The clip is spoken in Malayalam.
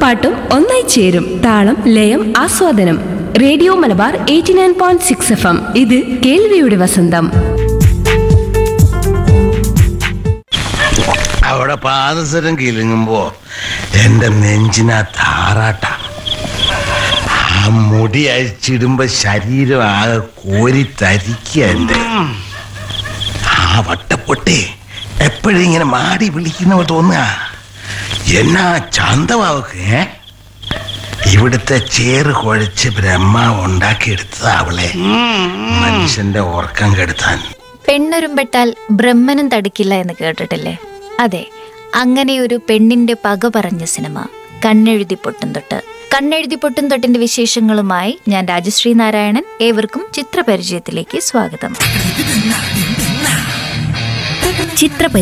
പാട്ടും ഒന്നായി ചേരും താളം ലയം ആസ്വാദനം radio Malabar eighty nine point six F M ഇത് കേൾവിയുടെ വസന്തം അവിടെ പാദസരം കിലുങ്ങുമ്പോ എന്റെ നെഞ്ചിനാ താറാട്ട ആ മുടി അഴിച്ചിടുമ്പോ ശരീരം ആകെ കോരി തരിക്കുക എന്റെ ആ വട്ടപ്പൊട്ടി എപ്പോഴും ഇങ്ങനെ മാടി വിളിക്കുന്ന തോന്നുക എന്നാ ചന്തവാവക്ക് ഏ ഇവിടുത്തെ ചേറ് കുഴച്ച് ബ്രഹ്മാവ് ഉണ്ടാക്കിയെടുത്തത് അവളെ മനുഷ്യന്റെ ഉറക്കം കെടുത്താൻ പെണ്ണൊരുമ്പെട്ടാൽ ബ്രഹ്മനും തടിക്കില്ല എന്ന് കേട്ടിട്ടില്ലേ അതെ അങ്ങനെ ഒരു പെണ്ണിന്റെ പക പറഞ്ഞ സിനിമ കണ്ണെഴുതി പൊട്ടും തൊട്ട് കണ്ണെഴുതി പൊട്ടും തൊട്ടിന്റെ വിശേഷങ്ങളുമായി ഞാൻ രാജശ്രീ നാരായണൻ ഏവർക്കും ചിത്രപരിചയത്തിലേക്ക് സ്വാഗതം ചിത്രപരിചയം